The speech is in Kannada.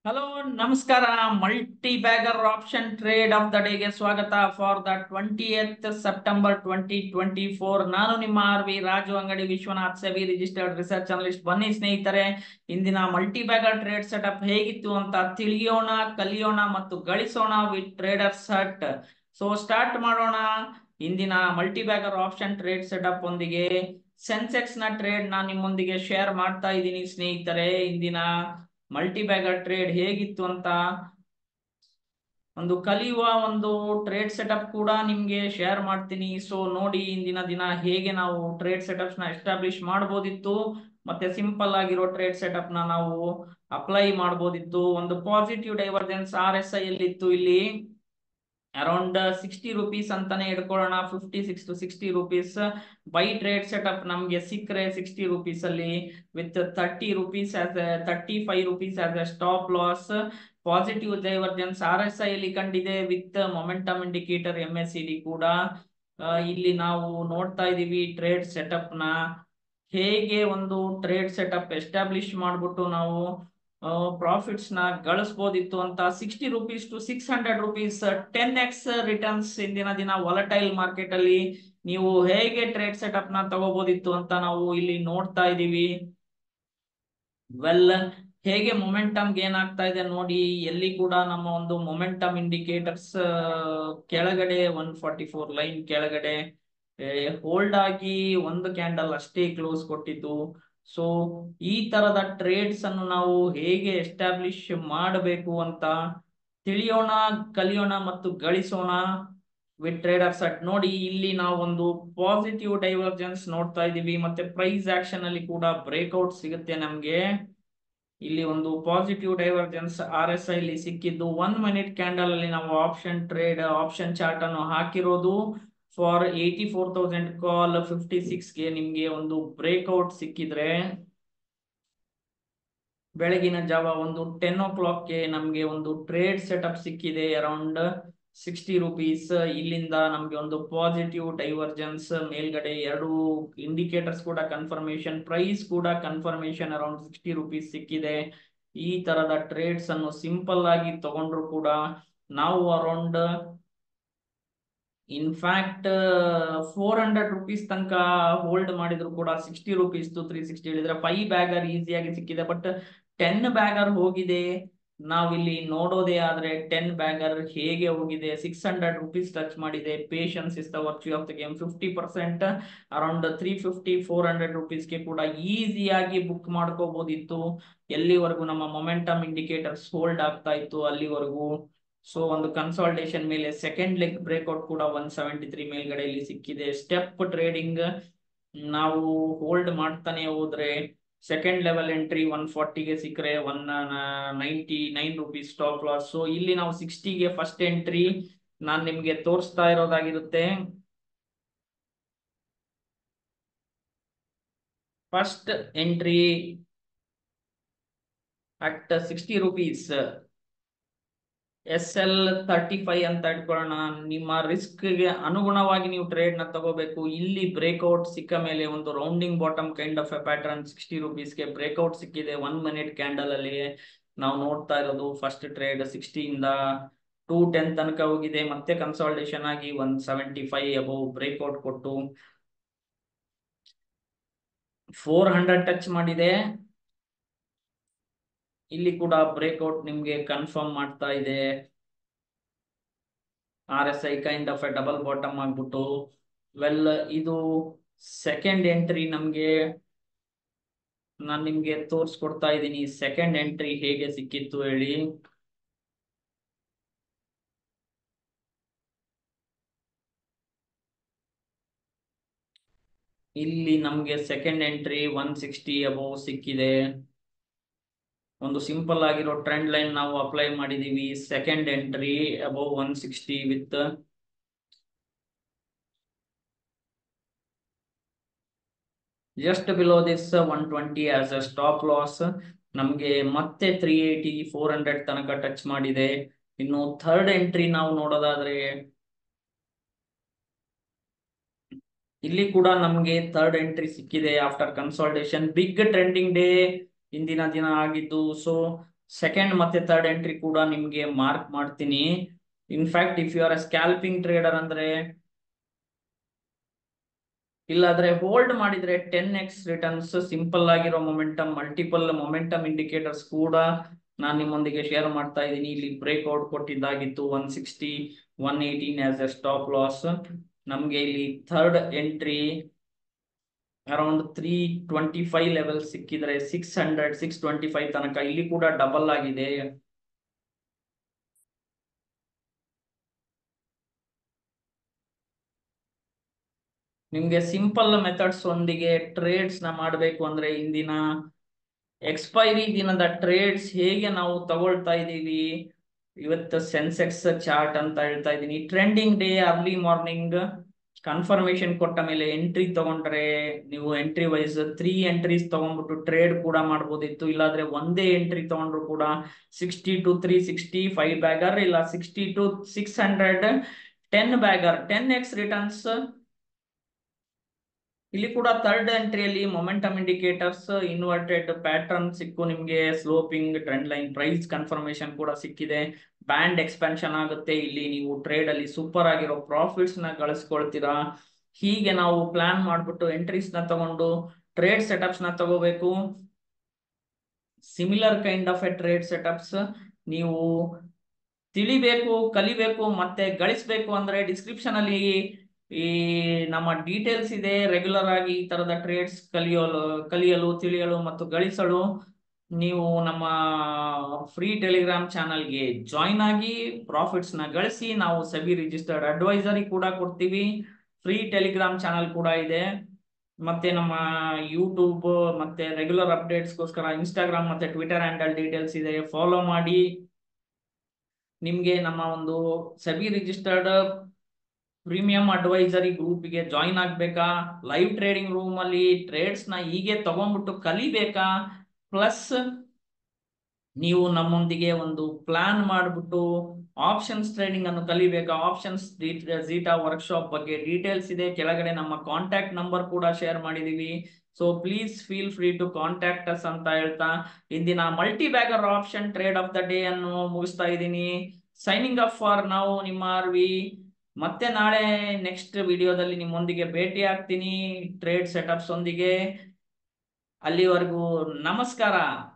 ಹಲೋ ನಮಸ್ಕಾರ multi bagger option trade of the ಡೇಗೆ ಸ್ವಾಗತ for the twenty eighth September twenty twenty four ನಾನು ನಿಮ್ಮ R V Raju Angadi Vishwanath SEBI registered research analyst ಬನ್ನಿ ಸ್ನೇಹಿತರೆ ಇಂದಿನ ಮಲ್ಟಿ ಬ್ಯಾಗರ್ ಟ್ರೇಡ್ ಸೆಟಪ್ ಹೇಗಿತ್ತು ಅಂತ ತಿಳಿಯೋಣ ಕಲಿಯೋಣ ಮತ್ತು ಗಳಿಸೋಣ with traders hut so start ಮಾಡೋಣ ಇಂದಿನ multi bagger option trade setup ಒಂದಿಗೆ ಸೆನ್ಸೆಕ್ಸ್ ನ ಟ್ರೇಡ್ ನಾನು ನಿಮ್ಮೊಂದಿಗೆ ಶೇರ್ ಮಾಡ್ತಾ ಇದ್ದೀನಿ ಸ್ನೇಹಿತರೆ ಇಂದಿನ ಮಲ್ಟಿ ಬ್ಯಾಗರ್ ಟ್ರೇಡ್ ಹೇಗಿತ್ತು ಅಂತ ಒಂದು ಕಲಿಯುವ ಒಂದು ಟ್ರೇಡ್ ಸೆಟಪ್ ಕೂಡ ನಿಮ್ಗೆ ಶೇರ್ ಮಾಡ್ತೀನಿ ಸೊ ನೋಡಿ ಇಂದಿನ ದಿನ ಹೇಗೆ ನಾವು ಟ್ರೇಡ್ ಸೆಟಪ್ಸ್ ನ ಎಸ್ಟಾಬ್ಲಿಷ್ ಮಾಡಬಹುದಿತ್ತು ಮತ್ತೆ ಸಿಂಪಲ್ ಆಗಿರೋ ಟ್ರೇಡ್ ಸೆಟಪ್ ನ ನಾವು ಅಪ್ಲೈ ಮಾಡಬಹುದಿತ್ತು ಒಂದು positive divergence R S I ಅಲ್ಲಿ ಇತ್ತು ಇಲ್ಲಿ ಅರೌಂಡ್ ಸಿಕ್ಸ್ಟಿ ರುಪೀಸ್ ಅಂತಾನೆ ಇಟ್ಕೊಳ್ಳೋಣ fifty six to sixty rupees buy trade setup ನಮ್ಗೆ ಸಿಕ್ಕರೆ ಸಿಕ್ಸ್ಟಿ ರುಪೀಸ್ ಅಲ್ಲಿ with thirty rupees as thirty five rupees as a stop loss positive divergence R S I ಅಲ್ಲಿ ಕಂಡಿದೆ with momentum indicator M S C D ಕೂಡ ಇಲ್ಲಿ ನಾವು ನೋಡ್ತಾ ಇದೀವಿ ಟ್ರೇಡ್ ಸೆಟಪ್ ನ ಹೇಗೆ ಒಂದು ಟ್ರೇಡ್ ಸೆಟಪ್ ಎಸ್ಟಾಬ್ಲಿಷ್ ಮಾಡ್ಬಿಟ್ಟು ನಾವು ಪ್ರಾಫಿಟ್ಸ್ ನ ಗಳಿಸಬಹುದಿತ್ತು ಅಂತ sixty rupees to six hundred rupees ten X returns ಇಂದಿನ ದಿನ ವಾಲಟೈಲ್ ಮಾರ್ಕೆಟ್ ಅಲ್ಲಿ ನೀವು ಹೇಗೆ ಟ್ರೇಡ್ ಸೆಟಪ್ ನ ತಗೋಬಹುದಿತ್ತು ಅಂತ ನಾವು ಇಲ್ಲಿ ನೋಡ್ತಾ ಇದೀವಿ ವೆಲ್ ಹೇಗೆ ಮೊಮೆಂಟಮ್ ಗೇನ್ ಆಗ್ತಾ ಇದೆ ನೋಡಿ ಎಲ್ಲಿ ಕೂಡ ನಮ್ಮ ಒಂದು ಮೊಮೆಂಟಮ್ ಇಂಡಿಕೇಟರ್ಸ್ ಕೆಳಗಡೆ ಒನ್ ಫಾರ್ಟಿ ಫೋರ್ ಲೈನ್ ಕೆಳಗಡೆ ಹೋಲ್ಡ್ ಆಗಿ ಒಂದು ಕ್ಯಾಂಡಲ್ ಅಷ್ಟೇ ಕ್ಲೋಸ್ ಕೊಟ್ಟಿದ್ದು ಸೊ ಈ ತರದ ಟ್ರೇಡ್ಸ್ ಅನ್ನು ನಾವು ಹೇಗೆ ಎಸ್ಟಾಬ್ಲಿಷ್ ಮಾಡಬೇಕು ಅಂತ ತಿಳಿಯೋಣ ಕಲಿಯೋಣ ಮತ್ತು ಗಳಿಸೋಣ ವಿತ್ ಟ್ರೇಡರ್ಸ್ ಅಟ್ ನೋಡಿ ಇಲ್ಲಿ ನಾವು ಒಂದು ಪಾಸಿಟಿವ್ ಡೈವರ್ಜೆನ್ಸ್ ನೋಡ್ತಾ ಇದೀವಿ ಮತ್ತೆ ಪ್ರೈಸ್ ಆಕ್ಷನ್ ಅಲ್ಲಿ ಕೂಡ ಬ್ರೇಕ್ಔಟ್ ಸಿಗುತ್ತೆ ನಮ್ಗೆ ಇಲ್ಲಿ ಒಂದು positive divergence R S I ಇಲ್ಲಿ ಸಿಕ್ಕಿದ್ದು ಒನ್ ಮಿನಿಟ್ ಕ್ಯಾಂಡಲ್ ಅಲ್ಲಿ ನಾವು ಆಪ್ಷನ್ ಟ್ರೇಡ್ ಆಪ್ಷನ್ ಚಾರ್ಟ್ ಅನ್ನು ಹಾಕಿರೋದು for eighty four thousand call fifty ಸಿಕ್ಸ್ಗೆ ನಿಮ್ಗೆ ಒಂದು ಬ್ರೇಕ್ಔಟ್ ಸಿಕ್ಕಿದ್ರೆ ಬೆಳಗಿನ ಜಾವ ಒಂದು ಟೆನ್ ಓ ಕ್ಲಾಕ್ಗೆ ನಮ್ಗೆ ಒಂದು ಟ್ರೇಡ್ ಸೆಟಪ್ ಸಿಕ್ಕಿದೆ ಅರೌಂಡ್ ಸಿಕ್ಸ್ಟಿ ರುಪೀಸ್ ಇಲ್ಲಿಂದ ನಮ್ಗೆ ಒಂದು ಪಾಸಿಟಿವ್ ಡೈವರ್ಜೆನ್ಸ್ ಮೇಲ್ಗಡೆ ಎರಡು ಇಂಡಿಕೇಟರ್ಸ್ ಕೂಡ ಕನ್ಫರ್ಮೇಶನ್ ಪ್ರೈಸ್ ಕೂಡ ಕನ್ಫರ್ಮೇಶನ್ ಅರೌಂಡ್ ಸಿಕ್ಸ್ಟಿ ರುಪೀಸ್ ಸಿಕ್ಕಿದೆ ಈ ತರದ ಟ್ರೇಡ್ಸ್ ಅನ್ನು ಸಿಂಪಲ್ ಆಗಿ ತಗೊಂಡ್ರು ಕೂಡ ನಾವು around in fact four hundred rupees ತನಕ ಹೋಲ್ಡ್ ಮಾಡಿದ್ರು ಕೂಡ sixty rupees to three sixty ಹೇಳಿದ್ರೆ ಫೈವ್ ಬ್ಯಾಗರ್ ಈಸಿಯಾಗಿ ಸಿಕ್ಕಿದೆ ಬಟ್ ಟೆನ್ ಬ್ಯಾಗರ್ ಹೋಗಿದೆ ನಾವಿಲ್ಲಿ ನೋಡೋದೇ ಆದ್ರೆ ಟೆನ್ ಬ್ಯಾಗರ್ ಹೇಗೆ ಹೋಗಿದೆ ಸಿಕ್ಸ್ ಹಂಡ್ರೆಡ್ ರುಪೀಸ್ ಟಚ್ ಮಾಡಿದೆ patience is the virtue of the game fifty percent around three fifty four hundred ರುಪೀಸ್ಗೆ ಕೂಡ ಈಸಿಯಾಗಿ ಬುಕ್ ಮಾಡ್ಕೋಬಹುದಿತ್ತು ಎಲ್ಲಿವರೆಗೂ ನಮ್ಮ ಮೊಮೆಂಟಮ್ ಇಂಡಿಕೇಟರ್ಸ್ ಹೋಲ್ಡ್ ಆಗ್ತಾ ಇತ್ತು ಅಲ್ಲಿವರೆಗೂ ಸೊ ಒಂದು ಕನ್ಸಾಲ್ಟೇಷನ್ ಮೇಲೆ ಸೆಕೆಂಡ್ ಲೆಗ್ ಬ್ರೇಕ್ಔಟ್ ಕೂಡ ಒನ್ ಸೆವೆಂಟಿ ತ್ರೀ ಮೇಲ್ಗಡೆ ಇಲ್ಲಿ ಸಿಕ್ಕಿದೆ ಸ್ಟೆಪ್ ಟ್ರೇಡಿಂಗ್ ನಾವು ಹೋಲ್ಡ್ ಮಾಡ್ತಾನೆ ಹೋದ್ರೆ ಸೆಕೆಂಡ್ ಲೆವೆಲ್ ಎಂಟ್ರಿ ಒನ್ ಫಾರ್ಟಿಗೆ ಸಿಕ್ಕರೆ one ninety nine rupees stop loss so ಇಲ್ಲಿ ನಾವು ಸಿಕ್ಸ್ಟಿಗೆ ಫಸ್ಟ್ ಎಂಟ್ರಿ ನಾನ್ ನಿಮ್ಗೆ ತೋರಿಸ್ತಾ ಇರೋದಾಗಿರುತ್ತೆ first entry at sixty rupees S L thirty five ಅಂತ ಇಟ್ಕೊಳ್ಳೋಣ ನಿಮ್ಮ ರಿಸ್ಕ್ ಗೆ ಅನುಗುಣವಾಗಿ ನೀವು ಟ್ರೇಡ್ ನ ತಗೋಬೇಕು ಇಲ್ಲಿ ಬ್ರೇಕ್ಔಟ್ ಸಿಕ್ಕ ಮೇಲೆ ಒಂದು rounding bottom kind of a pattern sixty ರುಪೀಸ್ಗೆ ಬ್ರೇಕ್ಔಟ್ ಸಿಕ್ಕಿದೆ ಒನ್ ಮಿನಿಟ್ ಕ್ಯಾಂಡಲ್ ಅಲ್ಲಿ ನಾವು ನೋಡ್ತಾ ಇರೋದು ಫಸ್ಟ್ ಟ್ರೇಡ್ ಸಿಕ್ಸ್ಟಿಯಿಂದ ಟೂ ಟೆನ್ ತನಕ ಹೋಗಿದೆ ಮತ್ತೆ ಕನ್ಸಾಲ್ಟೇಷನ್ ಆಗಿ one seventy five above breakout ಕೊಟ್ಟು ಫೋರ್ ಹಂಡ್ರೆಡ್ ಟಚ್ ಮಾಡಿದೆ ಇಲ್ಲಿ ಕೂಡ ಬ್ರೇಕ್ಔಟ್ ನಿಮ್ಗೆ ಕನ್ಫರ್ಮ್ ಮಾಡ್ತಾ ಇದೆ R S I kind of a double bottom ಆಗ್ಬಿಟ್ಟು ವೆಲ್ ಇದು ಸೆಕೆಂಡ್ ಎಂಟ್ರಿ ನಮ್ಗೆ ನಾನು ನಿಮ್ಗೆ ತೋರ್ಸ್ಕೊಡ್ತಾ ಇದ್ದೀನಿ ಸೆಕೆಂಡ್ ಎಂಟ್ರಿ ಹೇಗೆ ಸಿಕ್ಕಿತ್ತು ಹೇಳಿ ಇಲ್ಲಿ ನಮ್ಗೆ second entry one sixty above ಸಿಕ್ಕಿದೆ ಒಂದು ಸಿಂಪಲ್ ಆಗಿರೋ ಟ್ರೆಂಡ್ ಲೈನ್ ನಾವು ಅಪ್ಲೈ ಮಾಡಿದೀವಿ second entry above one sixty with just below this one twenty as a stop loss ನಮ್ಗೆ ಮತ್ತೆ ತ್ರೀ ಏಯ್ಟಿ ಫೋರ್ ಹಂಡ್ರೆಡ್ ತನಕ ಟಚ್ ಮಾಡಿದೆ ಇನ್ನು ಥರ್ಡ್ ಎಂಟ್ರಿ ನಾವು ನೋಡೋದಾದ್ರೆ ಇಲ್ಲಿ ಕೂಡ ನಮ್ಗೆ ಥರ್ಡ್ ಎಂಟ್ರಿ ಸಿಕ್ಕಿದೆ after consultation big trending day ಇಂದಿನ ದಿನ ಆಗಿದ್ದು ಸೊ ಸೆಕೆಂಡ್ ಮತ್ತೆ ಥರ್ಡ್ ಎಂಟ್ರಿ ಕೂಡ ನಿಮ್ಗೆ ಮಾರ್ಕ್ ಮಾಡ್ತೀನಿ in fact if you are a scalping trader ಅಂದ್ರೆ ಇಲ್ಲಾದ್ರೆ ಹೋಲ್ಡ್ ಮಾಡಿದ್ರೆ ಟೆನ್ ಎಕ್ಸ್ ರಿಟರ್ನ್ಸ್ ಸಿಂಪಲ್ ಆಗಿರೋ ಮೊಮೆಂಟಮ್ ಮಲ್ಟಿಪಲ್ ಮೊಮೆಂಟಮ್ ಇಂಡಿಕೇಟರ್ಸ್ ಕೂಡ ನಾನು ನಿಮ್ಮೊಂದಿಗೆ ಶೇರ್ ಮಾಡ್ತಾ ಇದ್ದೀನಿ ಇಲ್ಲಿ ಬ್ರೇಕ್ಔಟ್ ಕೊಟ್ಟಿದ್ದಾಗಿತ್ತು one sixty one eighteen as a stop loss ನಮ್ಗೆ ಇಲ್ಲಿ third entry around three twenty five level ಸಿಕ್ಕಿದ್ರೆ six hundred six twenty five ತನಕ ಇಲ್ಲಿ ಕೂಡ ಡಬಲ್ ಆಗಿದೆ ನಿಮ್ಗೆ ಸಿಂಪಲ್ ಮೆಥಡ್ಸ್ ಒಂದಿಗೆ ಟ್ರೇಡ್ಸ್ ನ ಮಾಡಬೇಕು ಅಂದ್ರೆ ಇಂದಿನ ಎಕ್ಸ್ಪೈರಿ ದಿನದ ಟ್ರೇಡ್ಸ್ ಹೇಗೆ ನಾವು ತಗೊಳ್ತಾ ಇದ್ದೀವಿ ಇವತ್ತು ಸೆನ್ಸೆಕ್ಸ್ ಚಾರ್ಟ್ ಅಂತ ಹೇಳ್ತಾ ಇದ್ದೀನಿ trending day early morning confirmation ಕೊಟ್ಟ ಮೇಲೆ ಎಂಟ್ರಿ ತಗೊಂಡ್ರೆ ನೀವು ಎಂಟ್ರಿ ವೈಸ್ ತ್ರೀ ಎಂಟ್ರೀಸ್ ತಗೊಂಡ್ಬಿಟ್ಟು ಟ್ರೇಡ್ ಕೂಡ ಮಾಡ್ಬೋದಿತ್ತು ಇಲ್ಲಾದ್ರೆ ಒಂದೇ ಎಂಟ್ರಿ ತಗೊಂಡ್ರು ಕೂಡ sixty to three sixty five bagger ಇಲ್ಲ sixty to six hundred ten bagger ten X returns ಇಲ್ಲಿ ಕೂಡ ಥರ್ಡ್ ಎಂಟ್ರಿಯಲ್ಲಿ ಮೊಮೆಂಟಮ್ ಇಂಡಿಕೇಟರ್ಸ್ ಇನ್ವರ್ಟೆಡ್ ಪ್ಯಾಟರ್ನ್ ಸಿಕ್ಕು ನಿಮ್ಗೆ sloping trend line price confirmation ಕೂಡ ಸಿಕ್ಕಿದೆ ಬ್ಯಾಂಡ್ ಎಕ್ಸ್ಪೆನ್ಷನ್ ಆಗುತ್ತೆ ಇಲ್ಲಿ ನೀವು ಟ್ರೇಡ್ ಅಲ್ಲಿ ಸೂಪರ್ ಆಗಿರೋ ಪ್ರಾಫಿಟ್ಸ್ ನ ಗಳಿಸ್ಕೊಳ್ತೀರಾ ಹೀಗೆ ನಾವು ಪ್ಲಾನ್ ಮಾಡ್ಬಿಟ್ಟು ಎಂಟ್ರೀಸ್ ನ ತಗೊಂಡು ಟ್ರೇಡ್ ಸೆಟಪ್ಸ್ ನ ತಗೋಬೇಕು similar kind of a trade setups ನೀವು ತಿಳಿಬೇಕು ಕಲಿಬೇಕು ಮತ್ತೆ ಗಳಿಸ್ಬೇಕು ಅಂದ್ರೆ ಡಿಸ್ಕ್ರಿಪ್ಷನ್ ಅಲ್ಲಿ ಈ ನಮ್ಮ ಡೀಟೇಲ್ಸ್ ಇದೆ ರೆಗ್ಯುಲರ್ ಆಗಿ ಈ ತರದ ಟ್ರೇಡ್ಸ್ ಕಲಿಯಲು ಕಲಿಯಲು ತಿಳಿಯಲು ಮತ್ತು ಗಳಿಸಲು ನೀವು ನಮ್ಮ ಫ್ರೀ ಟೆಲಿಗ್ರಾಮ್ ಚಾನಲ್ಗೆ ಜಾಯಿನ್ ಆಗಿ ಪ್ರಾಫಿಟ್ಸ್ ನ ಗಳಿಸಿ ನಾವು ಸಬಿ ರಿಜಿಸ್ಟರ್ಡ್ ಅಡ್ವೈಸರಿ ಕೂಡ ಕೊಡ್ತೀವಿ ಫ್ರೀ ಟೆಲಿಗ್ರಾಮ್ ಚಾನಲ್ ಕೂಡ ಇದೆ ಮತ್ತೆ ನಮ್ಮ ಯೂಟ್ಯೂಬ್ ಮತ್ತೆ ರೆಗ್ಯುಲರ್ ಅಪ್ಡೇಟ್ಸ್ಗೋಸ್ಕರ ಇನ್ಸ್ಟಾಗ್ರಾಮ್ ಮತ್ತೆ ಟ್ವಿಟರ್ ಹ್ಯಾಂಡಲ್ ಡೀಟೇಲ್ಸ್ ಇದೆ ಫಾಲೋ ಮಾಡಿ ನಿಮ್ಗೆ ನಮ್ಮ ಒಂದು ಸಬಿ ರಿಜಿಸ್ಟರ್ಡ್ ಪ್ರೀಮಿಯಂ ಅಡ್ವೈಸರಿ ಗ್ರೂಪ್ಗೆ ಜಾಯಿನ್ ಆಗ್ಬೇಕಾ ಲೈವ್ ಟ್ರೇಡಿಂಗ್ ರೂಮ್ ಅಲ್ಲಿ ಟ್ರೇಡ್ಸ್ ನ ಹೀಗೆ ತಗೊಂಡ್ಬಿಟ್ಟು ಕಲಿಬೇಕಾ ಪ್ಲಸ್ ನೀವು ನಮ್ಮೊಂದಿಗೆ ಒಂದು ಪ್ಲಾನ್ ಮಾಡ್ಬಿಟ್ಟು ಆಪ್ಷನ್ಸ್ ಟ್ರೇಡಿಂಗ್ ಅನ್ನು ಕಲಿಬೇಕಾ ಆಪ್ಷನ್ಸ್ ಜೀಟಾ ವರ್ಕ್ಶಾಪ್ ಬಗ್ಗೆ ಡೀಟೇಲ್ಸ್ ಇದೆ ಕೆಳಗಡೆ ನಮ್ಮ ಕಾಂಟ್ಯಾಕ್ಟ್ ನಂಬರ್ ಕೂಡ ಶೇರ್ ಮಾಡಿದೀವಿ so please feel free to contact us ಅಂತ ಹೇಳ್ತಾ ಇಂದಿನ multi bagger option trade of the day ಅನ್ನು ಮುಗಿಸ್ತಾ ಇದ್ದೀನಿ ಸೈನಿಂಗ್ ಅಪ್ ಫಾರ್ ನಾವು ನಿಮ್ಮ ಆರ್ ವಿ ಮತ್ತೆ ನಾಳೆ ನೆಕ್ಸ್ಟ್ ವಿಡಿಯೋದಲ್ಲಿ ನಿಮ್ಮೊಂದಿಗೆ ಭೇಟಿ ಆಗ್ತೀನಿ ಟ್ರೇಡ್ ಸೆಟಪ್ಸ್ ಒಂದಿಗೆ ಅಲ್ಲಿವರೆಗೂ ನಮಸ್ಕಾರ